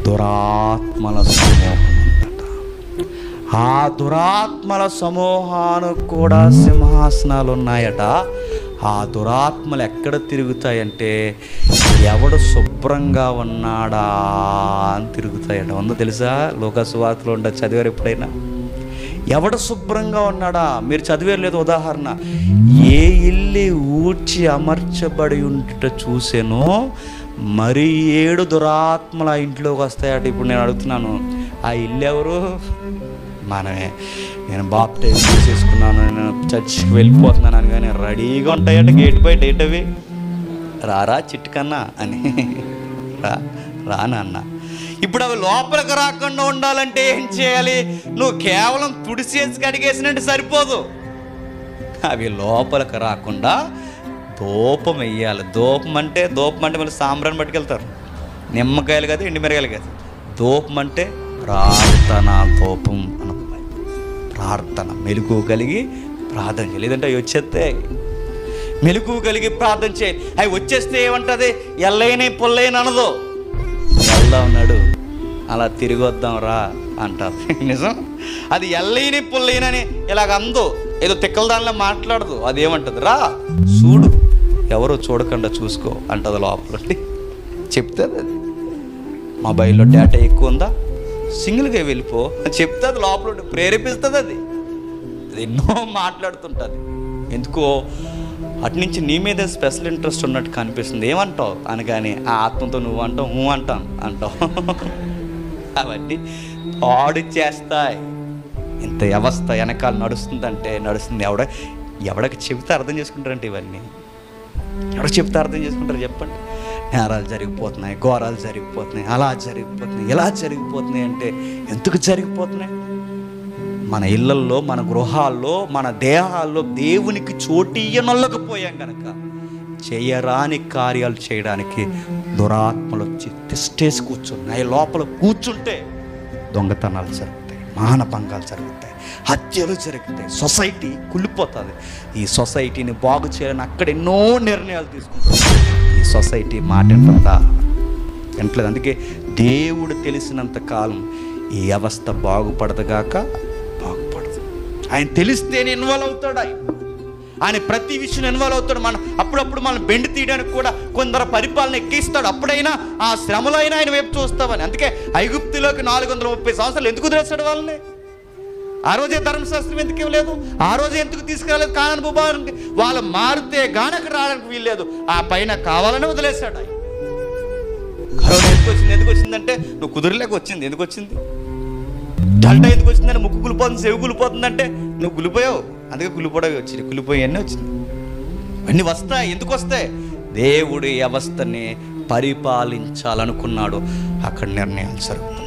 దురాత్మల సమూహం ఉందట ఆ దురాత్మల సమూహానికి కూడా సింహాసనాలు ఉన్నాయట ఆ దురాత్మలు ఎక్కడ తిరుగుతాయంటే ఎవడు శుభ్రంగా ఉన్నాడా అని తిరుగుతాయట ఉందో తెలుసా లోకసువార్తలో ఉండ చదివారు ఎప్పుడైనా ఎవడు శుభ్రంగా ఉన్నాడా మీరు చదివారు లేదు ఉదాహరణ ఏ ఇల్లు ఊడ్చి అమర్చబడి ఉంట చూసానో మరి ఏడు దురాత్మల ఇంట్లోకి వస్తాయట ఇప్పుడు నేను అడుగుతున్నాను ఆ ఇల్లు ఎవరు మనమే నేను బాప్టైజ్ చేసేసుకున్నాను నేను చర్చికి వెళ్ళిపోతున్నాను అని కానీ రెడీగా ఉంటాయట గేట్ బయట ఏంటవి రారా చిట్టుకన్నా అని రా రా నాన్న ఇప్పుడు అవి లోపలికి రాకుండా ఉండాలంటే ఏం చేయాలి నువ్వు కేవలం తుడిసేసి కడిగేసినట్టు సరిపోదు అవి లోపలికి రాకుండా దూపం వెయ్యాలి దూపం అంటే దూపం అంటే మళ్ళీ సాంబ్రాన్ని పట్టుకెళ్తారు నిమ్మకాయలు కదా ఎండిమిరకాయలు కదా దూపం అంటే ప్రార్థన దూపం అనుకున్నాయి ప్రార్థన మెలకు కలిగి ప్రార్థన చేయాలి లేదంటే అవి వచ్చేస్తాయి మెలకు కలిగి ప్రార్థన చేయాలి అవి వచ్చేస్తే ఏమంటుంది ఎల్లైన పుల్లైన అనదు వెళ్దా ఉన్నాడు అలా తిరిగి వద్దాం రా అంటారు నిజం అది ఎల్లైన పుల్లైనని ఇలాగ అందో ఏదో తిక్కల దానిలో మాట్లాడదు అది ఏమంటది రా చూడు ఎవరో చూడకుండా చూసుకో అంటది లోపల చెప్తుంది అది మొబైల్లో డేటా ఎక్కువ ఉందా సింగిల్గా వెళ్ళిపో చెప్తే అది లోపల ఉండి ప్రేరేపిస్తుంది అది అది ఎన్నో మాట్లాడుతుంటుంది ఎందుకో అటు నుంచి నీ మీద స్పెషల్ ఇంట్రెస్ట్ ఉన్నట్టు కనిపిస్తుంది ఏమంటావు అని కానీ ఆ ఆత్మతో నువ్వు అంటావు నువ్వు అంటాను అంటావు అవన్నీ పాడు చేస్తాయి ఇంత వ్యవస్థ వెనకాల నడుస్తుందంటే నడుస్తుంది ఎవడ ఎవడకి చెబితే అర్థం చేసుకుంటారంటే ఇవన్నీ ఎవరు చెప్తే అర్థం చేసుకుంటారు చెప్పండి నేరాలు జరిగిపోతున్నాయి ఘోరాలు జరిగిపోతున్నాయి అలా జరిగిపోతున్నాయి ఇలా జరిగిపోతున్నాయి అంటే ఎందుకు జరిగిపోతున్నాయి మన ఇళ్ళల్లో మన గృహాల్లో మన దేహాల్లో దేవునికి చోటీయనొల్లకపోయాం కనుక చేయరాని కార్యాలు చేయడానికి దురాత్మలు వచ్చి తిష్టేసి కూర్చున్నాయి లోపల కూర్చుంటే దొంగతనాలు జరుగుతాయి మానభంగాలు జరుగుతాయి హత్యలు జరుగుతాయి సొసైటీ కుళ్ళిపోతుంది ఈ సొసైటీని బాగు చేయాలని అక్కడ ఎన్నో నిర్ణయాలు తీసుకుంటారు ఈ సొసైటీ మాట వింటుందా వింటలేదు అందుకే దేవుడు తెలిసినంత కాలం ఈ వ్యవస్థ బాగుపడదుగాక బాగుపడదు ఆయన తెలిస్తేనే ఇన్వాల్వ్ అవుతాడు ఆయన ఆయన ప్రతి విషయం ఇన్వాల్వ్ అవుతాడు మనం అప్పుడప్పుడు మనం బెండ్ తీయడానికి కూడా కొందరు పరిపాలన ఎక్కిస్తాడు అప్పుడైనా ఆ శ్రమలో అయినా ఆయన వైపు చూస్తామని అందుకే ఐగుప్తులోకి నాలుగు వందల ముప్పై సంవత్సరాలు ఎందుకు వదిలేస్తాడు వాళ్ళని ఆ రోజే ధర్మశాస్త్రం ఎందుకు ఇవ్వలేదు ఆ రోజే ఎందుకు తీసుకురాలేదు కానని భూభాగానికి వాళ్ళు మారితే గానకు రావడానికి వీల్లేదు ఆ పైన కావాలని వదిలేశాడు ఆయన కరోనా ఎందుకు వచ్చింది ఎందుకు వచ్చిందంటే నువ్వు కుదిరలేక వచ్చింది ఎందుకు వచ్చింది డల్టా ఎందుకు వచ్చిందంటే ముక్కు కులిపోతుంది చెవి కులిపోతుందంటే నువ్వు కులిపోయావు అందుకే కులిపోవడం వచ్చింది కులిపోయి అన్నీ వచ్చింది అన్నీ వస్తాయి ఎందుకు వస్తాయి దేవుడు ఈ అవస్థని పరిపాలించాలనుకున్నాడు అక్కడ నిర్ణయాలు జరుగుతాయి